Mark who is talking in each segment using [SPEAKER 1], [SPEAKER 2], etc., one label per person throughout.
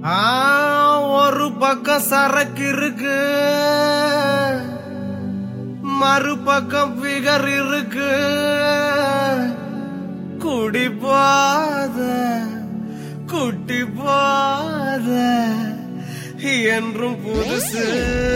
[SPEAKER 1] ஆ, ஒரு பக்கம் சரக்கு இருக்கு மறுபக்கம் பிகர் இருக்கு குடி போத குட்டி போத என்றும் புதுசு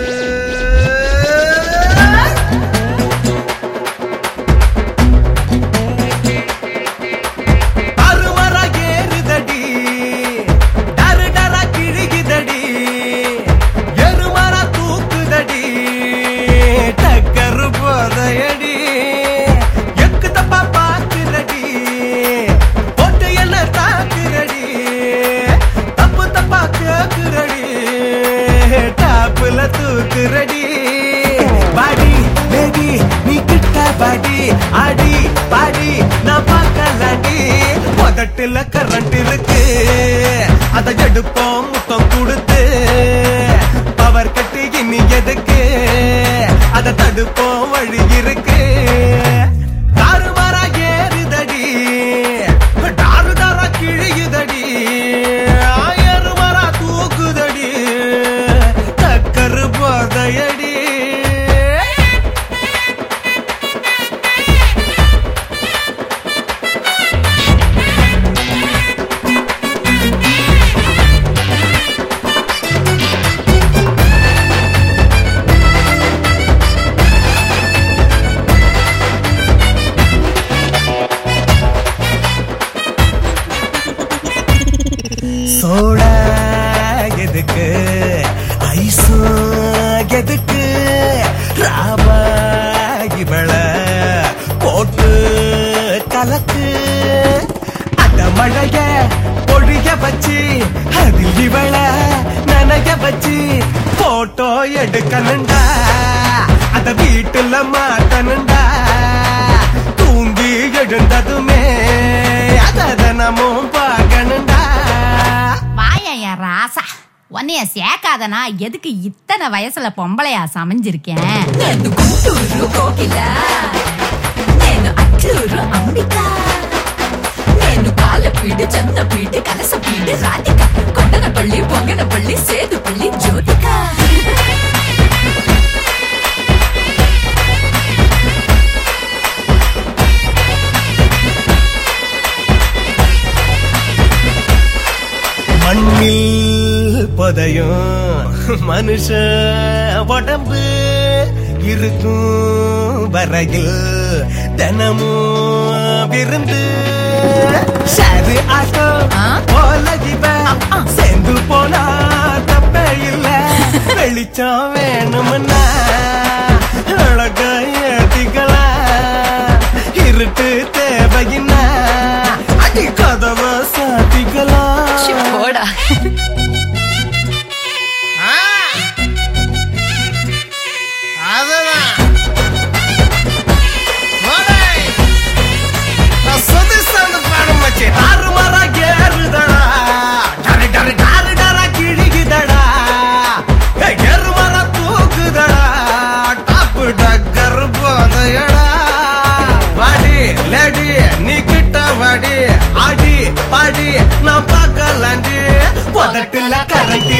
[SPEAKER 1] அருவரா ஏறுதடி டரு டரா கிழிகுதடி எருமரா தூக்குதடி டக்கரு போதையடி எக்கு தப்பா பாக்குறடி போட்டு என்ன தாக்குறடி தப்பு தப்பா கேக்குறடி டாப்புல தூக்குறடி பாடி பேபி நீ கிட்ட பாடி ஆடி பாடி நான் பார்க்கலடி முதட்டுல கரண்ட் இருக்கு அதை எடுப்போம் முத்தம் கொடுத்து பவர் கட்டி இனி எதுக்கு அதை தடுப்போம் வழி இருக்கு தாறுமாறா ஏறுதடி டாரு டாரா கிழியுதடி ஆயருமாறா தூக்குதடி டக்கரு போதையடி சோடா எதுக்கு ஐஸும் எதுக்கு ராபா இவள போட்டு கலக்கு அந்த மழைய பொழிய வச்சு அதில் இவள நனைய வச்சு போட்டோ எடுக்கணுண்டா அத வீட்டுல மாட்டணுண்டா தூங்கி எழுந்ததுமே அத தினமும் பார்க்கணுண்டா
[SPEAKER 2] வாயா என் ராசா உன்னைய சேர்க்காதனா எதுக்கு இத்தனை வயசுல பொம்பளையா சமைஞ்சிருக்கேன்
[SPEAKER 3] నేను గుంటూరు కోకిల నేను అట్లూరు అంబిక నేను పాలపీడి చందపీడి కలసపీడి రాధిక కొండనపల్లి పొంగనపల్లి సేదుపల్లి జ్యోతిక
[SPEAKER 1] மண்ணில் புதையும் மனுஷ உடம்பு இருக்கும் வரையில் தினமும் விருந்து சரி ஆட்டம்
[SPEAKER 2] ஆ?
[SPEAKER 1] போல இவன் சேர்ந்து போனா தப்பே இல்ல வெளிச்சம் வேணும்னா அழக ஏத்திக்கலாம் இருட்டு தேவையின்னா அடி கதவை சாத்திக்கலாம்
[SPEAKER 3] పోడా
[SPEAKER 1] அதுதான் வாடே. நான் சொதிசா அந்த பாடம் வச்சு. தாறுமாறா ஏறுதடா. டரு டரு டரு டரா கிழிக்குதடா. ஏய், எருமரா தூக்குதடா. டாப்பு டக்கர் போதையடா. வாடி, லேடி, நீ கிட்ட வாடி. ஆடி, பாடி, நான் பார்க்கலாண்டி. உதட்டுல கரண்டி